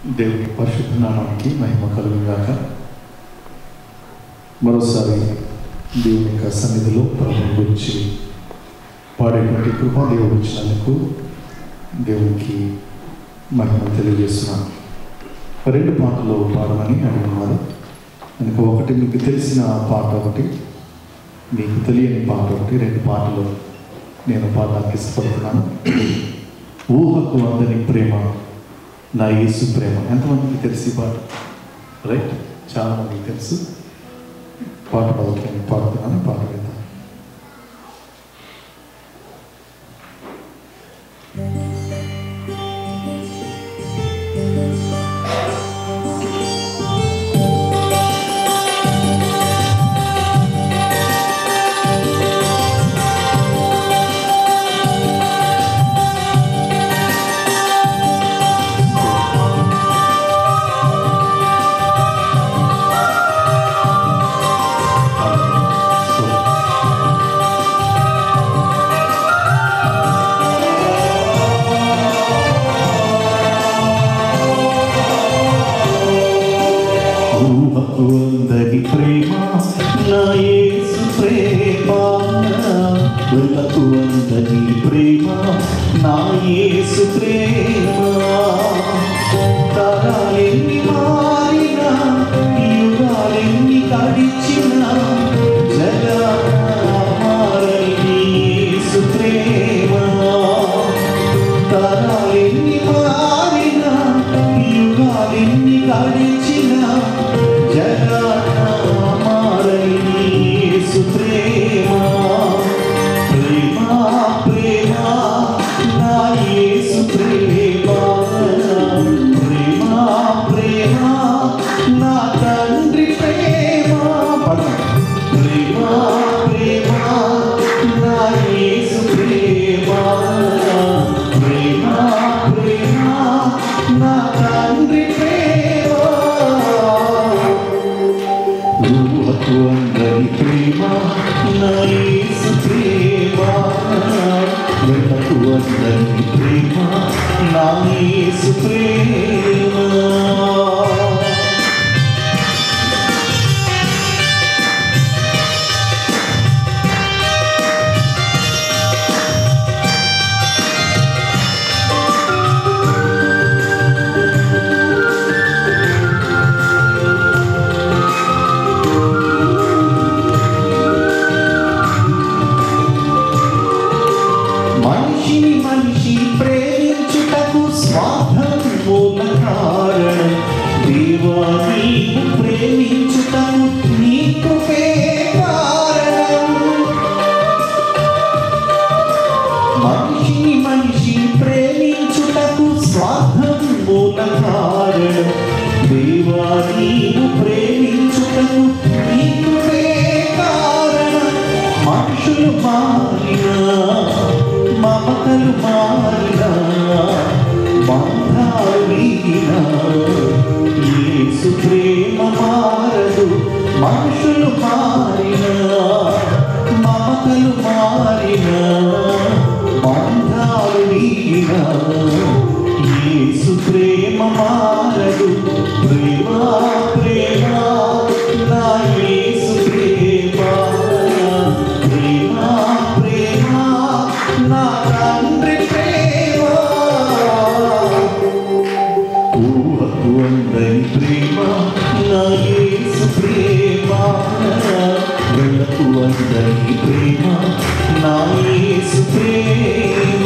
దేవుని పరిశుద్ధ నామానికి మహిమ కలుగుగాక మరోసారి దేవుని యొక్క సన్నిధిలో ప్రభు గురించి పాడేటువంటి కృపా దేవుడు ఇచ్చినందుకు దేవునికి మహిమ తెలియజేస్తున్నాను రెండు పాటలు పాడమని అడుగున్నారు కనుక ఒకటి మీకు తెలిసిన పాట ఒకటి మీకు తెలియని పాట ఒకటి రెండు పాటలు నేను పాడడానికి ఇష్టపడుతున్నాను ఊహకు అందని ప్రేమ నా యేసు ప్రేమ ఎంతమందికి తెలిసి ఈ పాట రైట్ చాలా మందికి తెలుసు పాట పాడుతూ నేను పాడుతున్నాను పాట విందాం ఊహకు అందని ప్రేమ నా యేసు ప్రేమ ఊహకు అందని ప్రేమ నా యేసు ప్రేమ తరాలెన్ని మారినా యుగాలెన్ని గడిచినా జగమారని యేసు ప్రేమ తరాలెన్ని మారినా యుగాలెన్ని గడిచినా జగమారని యేసు ప్రేమ ప్రేమ ప్రేమ నా యేసు ప్రేమ ప్రేమ ప్రేమ నా తండ్రి ప్రేమ ప్రేమ ప్రేమ నా యేసు ప్రేమ ప్రేమ ప్రేమ నా తండ్రి ప్రేమ ఊహకు అందని ప్రేమ నా యేసు ప్రేమ వెళ్ళకు అందని ప్రేమ నా యేసు ప్రేమ మనిషిని మనిషి ప్రేమించుటకు స్వార్థం మూల కారణం దేవా నీవు ప్రేమించుటకు నీ కృపే కారణం మనిషిని మనిషి ప్రేమించుటకు స్వార్థం మూల కారణం దేవా నీవు ప్రేమించుటకు నీ కృపే కారణం మనుషులు మారినా మమతలు మారినా బంధాలు వీగినా యేసు ప్రేమ మారదు మనుషులు మారినా మమతలు మారినా బంధాలు వీగినా యేసు ప్రేమ మారదు ప్రేమ ప్రేమ నా యేసు ప్రేమ ప్రేమ ప్రేమ నా తండ్రి ప్రేమ ఊహకు అందని ప్రేమ నా యేసు ప్రేమ వెళ్ళకు అందని ప్రేమ నా యేసు ప్రేమ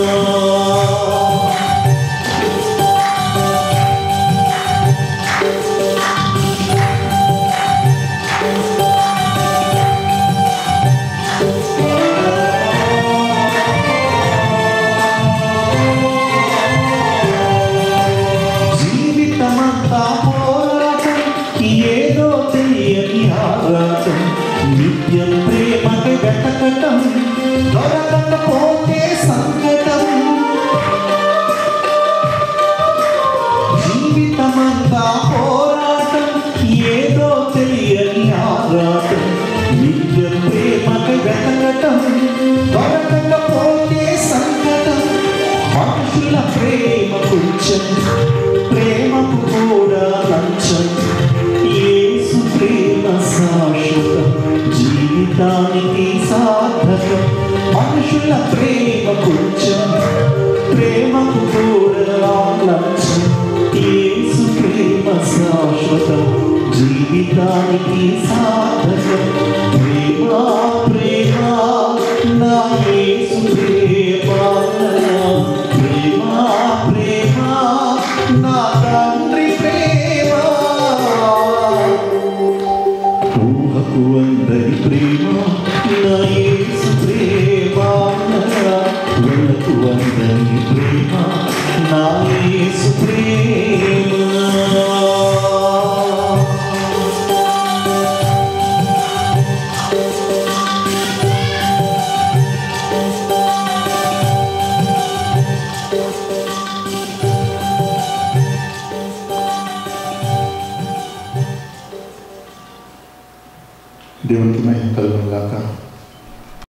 జీవితమంతా పోరాటం ఏదో తెలియని ఆరాటం నిత్యం ప్రేమకు వెతకటం దొరకకపోతే సంకటం జీవితమంతా పోరాటం ఏదో తెలియని ఆరాటం నిత్యం ప్రేమకు వెతకటం దొరకకపోతే సంకటం మనుషుల ప్రేమ కొంచెం ప్రేమకు ప్రేమ కొంచెం ప్రేమకు కూడా లక్ష్యం యేసు ప్రేమ శాశ్వతం జీవితానికి సాధకం ప్రేమ ప్రేమ నా యేసు ప్రేమ ప్రేమ ప్రేమ నా తండ్రి ప్రేమ ఊహకు అందరి ప్రేమ నా యేసు ప్రేమ వెళ్ళకు అందరి ప్రేమ నా యేసు ప్రేమ దేవునికి మహిమ కలుగును గాక